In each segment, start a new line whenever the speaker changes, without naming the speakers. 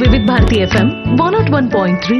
వివిధ Bharati FM one nought one point three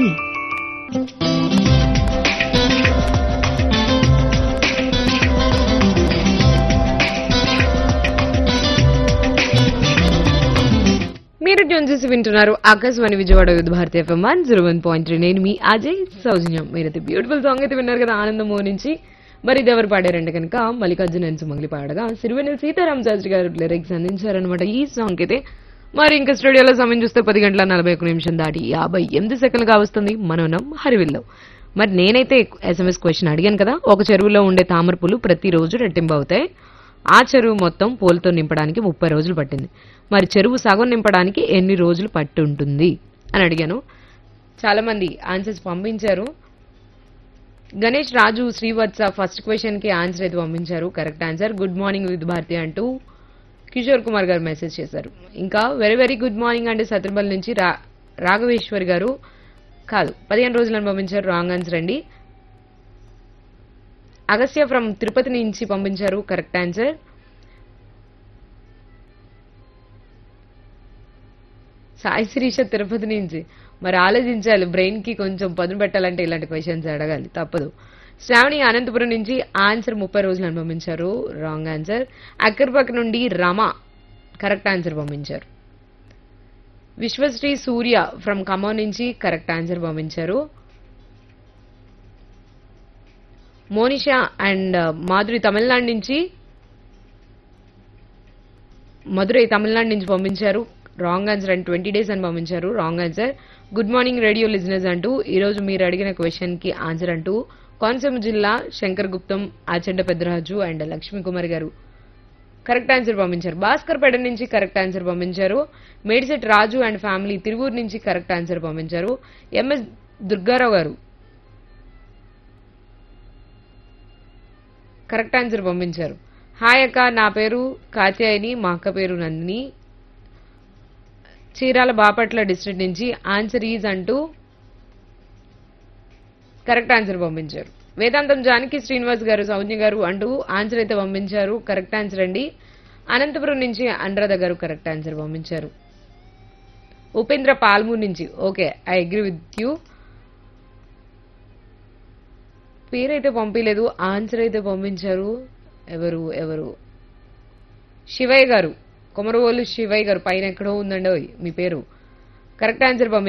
మీరు tune చేసి వింటున్నారు Akashvani Vijayawada Vividh Bharati FM one zero one point three నేను మీ అజయ్ సౌజన్యం మీరైతే బ్యూటిఫుల్ సాంగ్ అయితే విన్నారు కదా ఆనందమో నుంచి మరి ఇది ఎవరు పాడారంటే కనుక మల్లికార్జున ఎన్స్ మంగళి పాడగా సిరివెన్నెల సీతారాం శాస్త్రి గారు లిరిక్స్ అందించారనమాట ఈ సాంగ్ అయితే మరి ఇంకా స్టూడియోలో సమయం చూస్తే పది గంటల నలభై ఒక నిమిషం దాటి యాభై ఎనిమిది సెకండ్లుగా వస్తుంది మనోనం హరివిల్లో మరి నేనైతే ఎస్ఎంఎస్ క్వశ్చన్ అడిగాను కదా ఒక చెరువులో ఉండే తామర పూలు ప్రతిరోజు రెట్టింపు అవుతాయి ఆ చెరువు మొత్తం పూలతో నింపడానికి ముప్పై రోజులు పట్టింది మరి చెరువు సగం నింపడానికి ఎన్ని రోజులు పట్టి ఉంటుంది అని అడిగాను చాలా మంది ఆన్సర్స్ పంపించారు గణేష్ రాజు శ్రీవత్స ఫస్ట్ క్వశ్చన్ కి ఆన్సర్ అయితే పంపించారు correct answer good morning with Bharati అంటూ కిషోర్ కుమార్ గారు మెసేజ్ చేశారు ఇంకా వెరీ వెరీ గుడ్ మార్నింగ్ అంటే సత్రబల్ నుంచి రా రాఘవేశ్వర్ గారు కాదు పదిహేను రోజులను పంపించారు రాంగ్ ఆన్సర్ అండి అగస్య ఫ్రమ్ తిరుపతి నుంచి పంపించారు కరెక్ట్ ఆన్సర్ సాయి శిరీష తిరుపతి నుంచి మరి ఆలోచించాలి బ్రెయిన్ కి కొంచెం పదును పెట్టాలంటే ఇలాంటి క్వశ్చన్స్ అడగాలి తప్పదు శ్రావణి అనంతపురం నుంచి ఆన్సర్ ముప్పై రోజులు పంపించారు రాంగ్ ఆన్సర్ అక్కర్పక్క నుండి రమ కరెక్ట్ ఆన్సర్ పంపించారు విశ్వశ్రీ సూర్య ఫ్రమ్ ఖమ్మం నుంచి కరెక్ట్ ఆన్సర్ పంపించారు మోనిషా అండ్ మాధురి తమిళనాడు నుంచి మధురై తమిళనాడు నుంచి పంపించారు wrong answer and twenty days అని పంపించారు wrong answer good morning radio listeners అంటూ ఈ రోజు మీరు అడిగిన క్వశ్చన్ కి ఆన్సర్ అంటూ కోనసీమ జిల్లా శంకర్ గుప్తం ఆచండ పెద్దరాజు అండ్ లక్ష్మీ కుమార్ గారు కరెక్ట్ ఆన్సర్ పంపించారు భాస్కర్ పేట నుంచి కరెక్ట్ ఆన్సర్ పంపించారు మేడిసెట్ రాజు అండ్ ఫ్యామిలీ తిరువూరు నుంచి కరెక్ట్ ఆన్సర్ పంపించారు ఎంఎస్ దుర్గారావు గారు కరెక్ట్ ఆన్సర్ పంపించారు హాయ్ అక్క నా పేరు కాత్యాయని మా అక్క పేరు నందిని చీరాల బాపట్ల డిస్ట్రిక్ట్ నుంచి ఆన్సర్ ఈజ్ అంటూ కరెక్ట్ ఆన్సర్ పంపించారు వేదాంతం జానకి శ్రీనివాస్ గారు సౌజ్ఞ గారు అంటూ ఆన్సర్ అయితే పంపించారు కరెక్ట్ ఆన్సర్ అండి అనంతపురం నుంచి అనురాధ గారు కరెక్ట్ ఆన్సర్ పంపించారు ఉపేంద్ర పాల్మూర్ నుంచి okay I agree with you పేరైతే పంపించలేదు ఆన్సర్ అయితే పంపించారు ఎవరు ఎవరు శివయ్య గారు కొమరవోలు శివయ్య గారు పైన ఎక్కడో ఉందండి ఓయ్ మీ పేరు కరెక్ట్ ఆన్సర్ పంపించారు